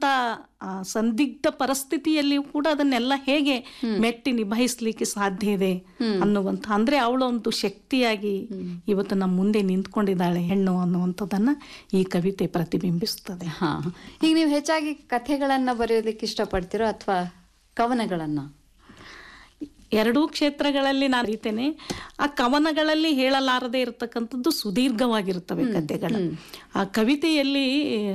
ಅಂತ ಆ, ಸಂದಿಗ್ಧ ಪರಿಸ್ಥಿತಿಯಲ್ಲಿಯೂ ಕೂಡ ಅದನ್ನೆಲ್ಲ ಹೇಗೆ ಮೆಟ್ಟಿ ನಿಭಾಯಿಸ್ಲಿಕ್ಕೆ ಸಾಧ್ಯ ಇದೆ ಅನ್ನುವಂಥ ಅಂದ್ರೆ ಅವಳು ಒಂದು ಶಕ್ತಿಯಾಗಿ ಇವತ್ತು ನಮ್ಮ ಮುಂದೆ ನಿಂತ್ಕೊಂಡಿದ್ದಾಳೆ ಹೆಣ್ಣು ಅನ್ನುವಂಥದ್ದನ್ನ ಈ ಕವಿತೆ ಪ್ರತಿಬಿಂಬಿಸ್ತದೆ ಹಾ ಈಗ ನೀವು ಹೆಚ್ಚಾಗಿ ಕಥೆಗಳನ್ನ ಬರೆಯೋದಕ್ಕೆ ಇಷ್ಟಪಡ್ತೀರೋ ಅಥವಾ ಕವನಗಳನ್ನ ಎರಡೂ ಕ್ಷೇತ್ರಗಳಲ್ಲಿ ನಾನು ಅರಿತೇನೆ ಆ ಕವನಗಳಲ್ಲಿ ಹೇಳಲಾರದೆ ಇರತಕ್ಕಂಥದ್ದು ಸುದೀರ್ಘವಾಗಿರುತ್ತವೆ ಕಥೆಗಳು ಆ ಕವಿತೆಯಲ್ಲಿ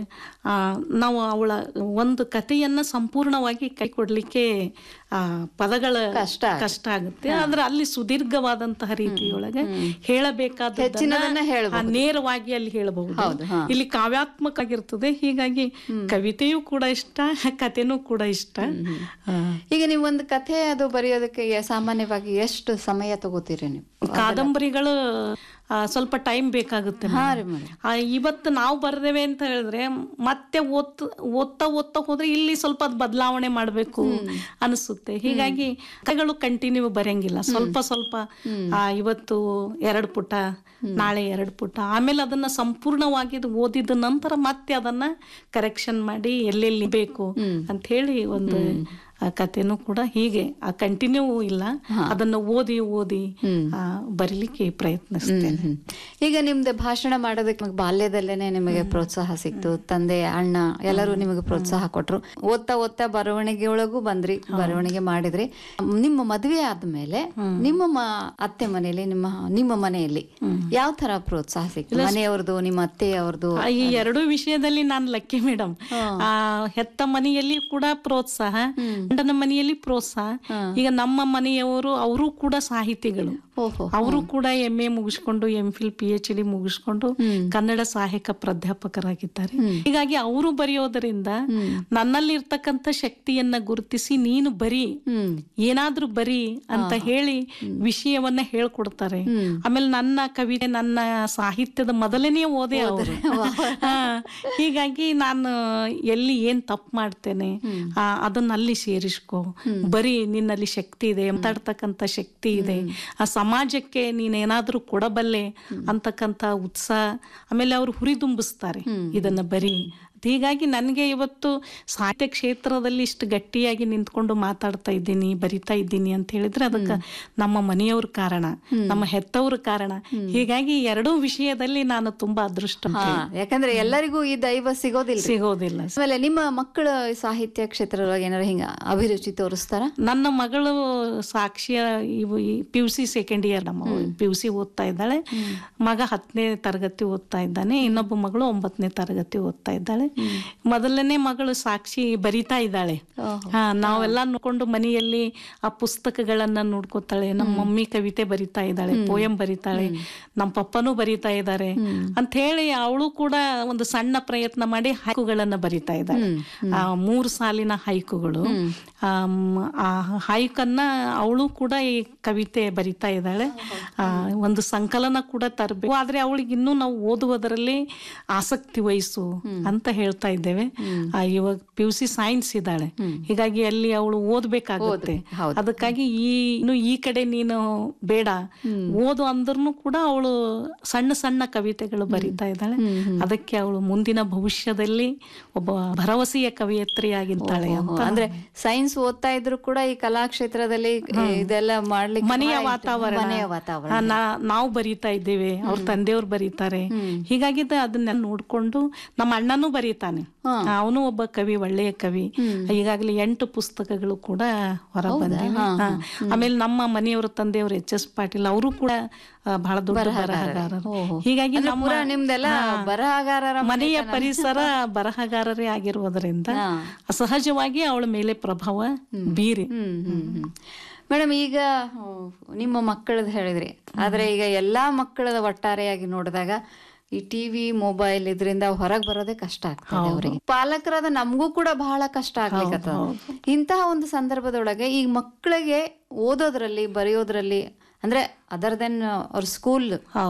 ಆ, ನಾವು ಅವಳ ಒಂದು ಕಥೆಯನ್ನ ಸಂಪೂರ್ಣವಾಗಿ ಕೈ ಕೊಡ್ಲಿಕ್ಕೆ ಆ ಪದಗಳ ಕಷ್ಟ ಕಷ್ಟ ಆಗುತ್ತೆ ಆದ್ರೆ ಅಲ್ಲಿ ಸುದೀರ್ಘವಾದಂತಹ ರೀತಿಯೊಳಗೆ ಹೇಳಬೇಕಾದ ಹೆಚ್ಚಿನದನ್ನ ಹೇಳ್ಬಹುದು. ನೇರವಾಗಿ ಅಲ್ಲಿ ಹೇಳಬಹುದು ಹೌದು, ಹಾ. ಇಲ್ಲಿ ಕಾವ್ಯಾತ್ಮಕ ಆಗಿರ್ತದೆ ಹೀಗಾಗಿ ಕವಿತೆಯೂ ಕೂಡ ಇಷ್ಟ ಕಥೆನೂ ಕೂಡ ಇಷ್ಟ ಆ, ಈಗ ನೀವು ಒಂದು ಕಥೆ ಅದು ಬರೆಯೋದಕ್ಕೆ ಯ- ಸಾಮಾನ್ಯವಾಗಿ ಎಷ್ಟು ಸಮಯ ತಗೋತೀರಿ ನೀವು ಕಾದಂಬರಿಗಳು ಆ, ಸ್ವಲ್ಪ ಟೈಮ್ ಬೇಕಾಗುತ್ತೆ ಹಾ madam. ರೀ ಮೇಡಮ್ ಆ, ಇವತ್ತು ನಾವು ಬರ್ದೇವೆ ಅಂತ ಹೇಳಿದ್ರೆ ಮತ್ತೆ ಓದ್ ಓದ್ತಾ ಓದ್ತಾ ಹೋದ್ರೆ ಇಲ್ಲಿ ಸ್ವಲ್ಪ ಅದ್ ಬದಲಾವಣೆ ಮಾಡಬೇಕು ಅನಿಸುತ್ತೆ ಹೀಗಾಗಿ ಕಥೆಗಳು ಕಂಟಿನ್ಯೂ ಬರೆಯಂಗಿಲ್ಲ ಸ್ವಲ್ಪ ಸ್ವಲ್ಪ ಆ, ಇವತ್ತು ಎರಡು ಪುಟ ನಾಳೆ ಎರಡು ಪುಟ ಆಮೇಲೆ ಅದನ್ನ ಸಂಪೂರ್ಣವಾಗಿ ಇದು ಓದಿದ ನಂತರ ಮತ್ತೆ ಅದನ್ನ ಕರೆಕ್ಷನ್ ಮಾಡಿ ಎಲ್ಲೆಲ್ಲಿ ಬೇಕು ಅಂತ ಹೇಳಿ ಒಂದು ಆ ಕಥೆನೂ ಕೂಡ ಹೀಗೆ ಆ ಕಂಟಿನ್ಯೂ ಇಲ್ಲ ಅದನ್ನ ಓದಿ ಓದಿ ಆ, ಬರೀಲಿಕ್ಕೆ ಪ್ರಯತ್ನಿಸ್ತೇನೆ ಹ್ಮ್. ಈಗ ನಿಮ್ದು ಭಾಷಣ ಮಾಡೋದಕ್ಕೆ ನಿಮ್ಗೆ ಬಾಲ್ಯದಲ್ಲೇನೆ ನಿಮಗೆ ಪ್ರೋತ್ಸಾಹ ಸಿಕ್ತು ತಂದೆ ಅಣ್ಣ ಎಲ್ಲರೂ ನಿಮಗೆ ಪ್ರೋತ್ಸಾಹ ಕೊಟ್ರು ಓದ್ತಾ ಓದ್ತಾ ಬರವಣಿಗೆ ಒಳಗೂ ಬಂದ್ರಿ ಬರವಣಿಗೆ ಮಾಡಿದ್ರಿ ನಿಮ್ಮ ಮದುವೆ ಆದ್ಮೇಲೆ ನಿಮ್ಮ ಮ- ಅತ್ತೆ ಮನೆಯಲ್ಲಿ ನಿಮ್ಮ ನಿಮ್ಮ ಮನೆಯಲ್ಲಿ ಯಾವ ತರ ಪ್ರೋತ್ಸಾಹ ಸಿಕ್ತು ಮನೆಯವ್ರದ್ದು ನಿಮ್ಮ ಅತ್ತೆಯವ್ರದ್ದು ಆ, ಈ ಎರಡೂ ವಿಷಯದಲ್ಲಿ ನಾನು ಲಕ್ಕಿ ಮೇಡಮ್ ಆ ಹೆತ್ತ ಮನೆಯಲ್ಲಿ ಕೂಡ ಪ್ರೋತ್ಸಾಹ ಗಂಡನ ಮನೆಯಲ್ಲಿ ಪ್ರೋತ್ಸಾಹ ಈಗ ನಮ್ಮ ಮನೆಯವರು ಅವರು ಕೂಡ ಸಾಹಿತಿಗಳು ಓಹೋ ಅವರು ಕೂಡ ಎಂ ಎ ಮುಗಿಸ್ಕೊಂಡು M Phil P H D ಮುಗಿಸ್ಕೊಂಡು ಕನ್ನಡ ಸಹಾಯಕ ಪ್ರಾಧ್ಯಾಪಕರಾಗಿದ್ದಾರೆ ಹೀಗಾಗಿ ಅವರು ಬರೆಯೋದರಿಂದ ನನ್ನಲ್ಲಿ ಇರ್ತಕ್ಕಂಥ ಶಕ್ತಿಯನ್ನ ಗುರುತಿಸಿ ನೀನು ಬರಿ ಹ್ಮ್ ಏನಾದ್ರೂ ಬರಿ ಅಂತ ಹೇಳಿ ವಿಷಯವನ್ನ ಹೇಳ್ಕೊಡ್ತಾರೆ ಆಮೇಲೆ ನನ್ನ ಕವಿತೆ ನನ್ನ ಸಾಹಿತ್ಯದ ಮೊದಲನೇ ಓದೇ ಅವರು ಹಾ, ಹೀಗಾಗಿ ನಾನು ಎಲ್ಲಿ ಏನ್ ತಪ್ಪು ಮಾಡ್ತೇನೆ ಆ, ಅದನ್ನ ಅಲ್ಲಿ ಸೇರಿಸ್ಕೊ ಬರೀ ನಿನ್ನಲ್ಲಿ ಶಕ್ತಿ ಇದೆ ಮಾತಾಡ್ತಕ್ಕಂಥ ಶಕ್ತಿ ಇದೆ ಆ ಸಮಾಜಕ್ಕೆ ನೀನೇನಾದ್ರೂ ಕೊಡಬಲ್ಲೆ ಅಂತಕ್ಕಂಥ ಉತ್ಸಾಹ ಆಮೇಲೆ ಅವ್ರು ಹುರಿದುಂಬಿಸ್ತಾರೆ ಇದನ್ನ ಬರೀ ಹೀಗಾಗಿ ನನಗೆ ಇವತ್ತು ಸಾಹಿತ್ಯ ಕ್ಷೇತ್ರದಲ್ಲಿ ಇಷ್ಟು ಗಟ್ಟಿಯಾಗಿ ನಿಂತ್ಕೊಂಡು ಮಾತಾಡ್ತಾ ಇದ್ದೀನಿ ಬರಿತಾ ಇದ್ದೀನಿ ಅಂತ ಹೇಳಿದ್ರೆ ಅದಕ್ಕೆ ನಮ್ಮ ಮನೆಯವ್ರ ಕಾರಣ ನಮ್ಮ ಹೆತ್ತವ್ರ ಕಾರಣ ಹೀಗಾಗಿ ಎರಡೂ ವಿಷಯದಲ್ಲಿ ನಾನು ತುಂಬಾ ಅದೃಷ್ಟ ಹಾ ಯಾಕಂದ್ರೆ ಎಲ್ಲರಿಗೂ ಈ ದೈವ ಸಿಗೋದಿಲ್ಲ ಸಿಗೋದಿಲ್ಲ ಆಮೇಲೆ ನಿಮ್ಮ ಮಕ್ಕಳ ಸಾಹಿತ್ಯ ಕ್ಷೇತ್ರದೊಳಗೆ ಏನಾರ ಹಿಂಗ ಅಭಿರುಚಿ ತೋರಿಸ್ತಾರ ನನ್ನ ಮಗಳು ಸಾಕ್ಷಿಯ ಇವು P U C second year ನಮ್ಮ ಪಿ ಯು ಸಿ ಓದ್ತಾ ಇದ್ದಾಳೆ ಮಗ ಹತ್ತನೇ ತರಗತಿ ಓದ್ತಾ ಇದ್ದಾನೆ ಇನ್ನೊಬ್ಬ ಮಗಳು ಒಂಬತ್ತನೇ ತರಗತಿ ಓದ್ತಾ ಇದ್ದಾಳೆ ಮೊದಲನೇ ಮಗಳು ಸಾಕ್ಷಿ ಬರಿತಾ ಇದ್ದಾಳೆ ಹಾ ನಾವೆಲ್ಲ ನೋಡ್ಕೊಂಡು ಮನೆಯಲ್ಲಿ ಆ ಪುಸ್ತಕಗಳನ್ನ ನೋಡ್ಕೋತಾಳೆ ನಮ್ಮ ಮಮ್ಮಿ ಕವಿತೆ ಬರಿತಾ ಇದ್ದಾಳೆ ಪೋಯಂ ಬರಿತಾಳೆ ನಮ್ಮ ಪಪ್ಪನೂ ಬರಿತಾ ಇದ್ದಾರೆ ಅಂತ ಹೇಳಿ ಅವಳು ಕೂಡ ಒಂದು ಸಣ್ಣ ಪ್ರಯತ್ನ ಮಾಡಿ ಹೈಕುಗಳನ್ನ ಬರಿತಾ ಇದ್ದಾಳೆ ಆ ಮೂರು ಸಾಲಿನ ಹೈಕುಗಳು ಆಮ್, ಆ ಹೈಕನ್ನ ಅವಳು ಕೂಡ ಈ ಕವಿತೆ ಬರಿತಾ ಇದ್ದಾಳೆ ಆ, ಒಂದು ಸಂಕಲನ ಕೂಡ ತರಬೇಕು ಆದ್ರೆ ಅವಳಿಗೆ ಇನ್ನೂ ನಾವು ಓದುವುದರಲ್ಲಿ ಆಸಕ್ತಿ ವಹಿಸು ಅಂತ ಹೇಳ್ತಾ ಇದ್ದೇವೆ ಆ, ಇವಾಗ ಪಿ ಯು ಸಿ ಸೈನ್ಸ್ ಇದ್ದಾಳೆ ಹೀಗಾಗಿ ಅಲ್ಲಿ ಅವಳು ಓದ್ಬೇಕಾಗುತ್ತೆ ಅದಕ್ಕಾಗಿ ಈ ಇನ್ನು ಈ ಕಡೆ ನೀನು ಬೇಡ ಓದು ಅಂದ್ರೂ ಕೂಡ ಅವಳು ಸಣ್ಣ ಸಣ್ಣ ಕವಿತೆಗಳು ಬರಿತಾ ಇದ್ದಾಳೆ ಅದಕ್ಕೆ ಅವಳು ಮುಂದಿನ ಭವಿಷ್ಯದಲ್ಲಿ ಒಬ್ಬ ಭರವಸೆಯ ಕವಿಯತ್ರಿಯಾಗಿದ್ದಾಳೆ ಅಂತ ಅಂದ್ರೆ ಸೈನ್ಸ್ ಓದ್ತಾ ಇದ್ರು ಕೂಡ ಈ ಕಲಾಕ್ಷೇತ್ರದಲ್ಲಿ ಇದೆಲ್ಲ ಮಾಡ್ಲಿಕ್ಕೆ ಮನೆಯ ಬಹಳ ಇಷ್ಟ. ವಾತಾವರಣ ಮನೆಯ ವಾತಾವರಣ ಆ, ನಾ- ನಾವು ಬರೀತಾ ಇದ್ದೇವೆ ಅವ್ರ ತಂದೆಯವ್ರು ಬರೀತಾರೆ ಹೀಗಾಗಿ ದ- ಅದನ್ನೆಲ್ಲ ನೋಡ್ಕೊಂಡು ನಮ್ಮ ಅಣ್ಣನೂ ಬರೀತಾನೆ ಅವನು ಒಬ್ಬ ಕವಿ ಒಳ್ಳೆಯ ಕವಿ ಈಗಾಗಲೇ ಎಂಟು ಪುಸ್ತಕಗಳು ಕೂಡ ಹೊರ ಬಂದಿವೆ ಹಾ. ಆಮೇಲೆ ನಮ್ಮ ಮನೆಯವರ ತಂದೆಯವರು ಎಚ್ ಎಸ್ ಪಾಟೀಲ್ ಅವರು ಕೂಡ ಆ, ಬಹಳ ದೊಡ್ಡ ಬರಹಗಾರರು ಹೀಗಾಗಿ ನಮ್ಮ ಪೂರಾ ನಿಮ್ದೆಲ್ಲ ಬರಹಗಾರರ ಮನೆಯ ಪರಿಸರ ಬರಹಗಾರರೇ ಆಗಿರುವುದರಿಂದ ಸಹಜವಾಗಿ ಅವಳ ಮೇಲೆ ಪ್ರಭಾವ ಬೀರಿ ಹ್ಮ್ ಹ್ಮ್ ಹ್ಮ್ ಮೇಡಮ್ ಈಗ ಹ್ಮ್, ನಿಮ್ಮ ಮಕ್ಕಳದ್ ಹೇಳಿದ್ರಿ ಆದ್ರೆ ಈಗ ಎಲ್ಲಾ ಮಕ್ಕಳದ ಒಟ್ಟಾರೆಯಾಗಿ ನೋಡಿದಾಗ ಈ ಟಿವಿ ಮೊಬೈಲ್ ಇದರಿಂದ ಹೊರಗೆ ಬರೋದೇ ಕಷ್ಟ ಆಗ್ತದೆ ಅವರಿಗೆ ಪಾಲಕರಾದ ನಮಗೂ ಕೂಡ ಬಹಳ ಕಷ್ಟ ಆಗ್ಲಿಕ್ಕೆ ಇಂತಹ ಒಂದು ಸಂದರ್ಭದೊಳಗೆ ಈ ಮಕ್ಕಳಿಗೆ ಓದೋದ್ರಲ್ಲಿ ಬರೆಯೋದ್ರಲ್ಲಿ ಅಂದ್ರೆ ಅದರ್ ದೆನ್ ಅವ್ರ ಸ್ಕೂಲ್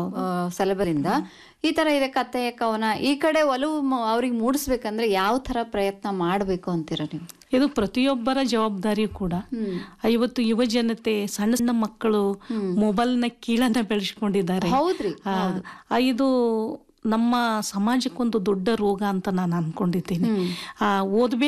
ಇಂದ ಈ ತರ ಇದೆ ಕತೆ ಕವನ ಈ ಕಡೆ ಒಲವು ಮ- ಅವ್ರಿಗೆ ಮೂಡಿಸ್ಬೇಕಂದ್ರೆ ಯಾವ ತರ ಪ್ರಯತ್ನ ಮಾಡ್ಬೇಕು ಅಂತೀರ ನೀವು ಇದು ಪ್ರತಿಯೊಬ್ಬರ ಜವಾಬ್ದಾರಿ ಕೂಡ ಇವತ್ತು ಯುವ ಜನತೆ ಸಣ್ಣ ಸಣ್ಣ ಮಕ್ಕಳು ಮೊಬೈಲ್ನ ಕೀಳನ್ನ ಬೆಳೆಸ್ಕೊಂಡಿದ್ದಾರೆ ಹೌದ್ರಿ ಆ, ಆ, ಇದು ನಮ್ಮ ಸಮಾಜಕ್ಕೊಂದು ದೊಡ್ಡ ರೋಗ ಅಂತ ನಾನು ಅನ್ಕೊಂಡಿದ್ದೀನಿ ಆ ಓದ್ಬೇಕು